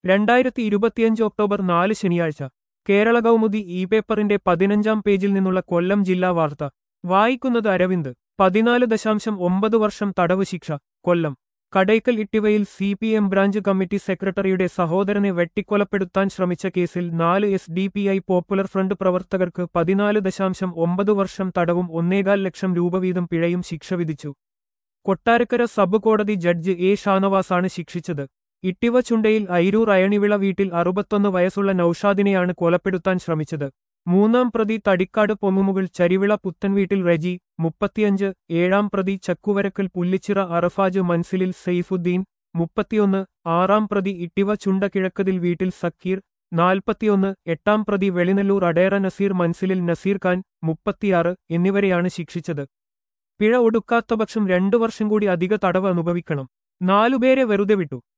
രണ്ടായിരത്തി ഇരുപത്തിയഞ്ച് ഒക്ടോബർ നാല് ശനിയാഴ്ച കേരള കൗമുദി ഇ പേപ്പറിന്റെ പതിനഞ്ചാം പേജിൽ നിന്നുള്ള കൊല്ലം ജില്ലാ വാർത്ത വായിക്കുന്നത് അരവിന്ദ് പതിനാല് ദശാംശം ഒമ്പത് വർഷം തടവ് ശിക്ഷ കൊല്ലം കടയ്ക്കൽ ഇട്ടിവയിൽ C P M branch committee സെക്രട്ടറിയുടെ സഹോദരനെ വെട്ടിക്കൊലപ്പെടുത്താൻ ശ്രമിച്ച കേസിൽ നാല് S D P I popular front പ്രവർത്തകർക്ക് പതിനാല് ദശാംശം ഒമ്പത് വർഷം തടവും ഒന്നേകാൽ ലക്ഷം രൂപ വീതം പിഴയും ശിക്ഷ വിധിച്ചു കൊട്ടാരക്കര സബ് കോടതി ജഡ്ജ് എ ഷാനവാസാണ് ശിക്ഷിച്ചത് ഇട്ടിവ ചുണ്ടയിൽ ഐരൂർ അയണിവിള വീട്ടിൽ അറുപത്തൊന്ന് വയസ്സുള്ള നൌഷാദിനെയാണ് കൊലപ്പെടുത്താൻ ശ്രമിച്ചത് മൂന്നാം പ്രതി തടിക്കാട് പൊമ്മുമുകൾ ചരിവിള പുത്തൻ വീട്ടിൽ റെജി മുപ്പത്തിയഞ്ച് ഏഴാം പ്രതി ചക്കുവരക്കൽ പുല്ലിച്ചിറ അറഫാജ് മൻസിലിൽ സെയ്ഫുദ്ദീൻ മുപ്പത്തിയൊന്ന് ആറാം പ്രതി ഇട്ടിവ ചുണ്ട കിഴക്കതിൽ വീട്ടിൽ സക്കീർ നാൽപ്പത്തിയൊന്ന് എട്ടാം പ്രതി വെളിനെല്ലൂർ അടേറ നസീർ മൻസിലിൽ നസീർ ഖാൻ മുപ്പത്തിയാറ് എന്നിവരെയാണ് ശിക്ഷിച്ചത് പിഴ ഒടുക്കാത്തപക്ഷം രണ്ടു വർഷം കൂടി അധിക തടവ് അനുഭവിക്കണം നാലുപേരെ വെറുതെ വിട്ടു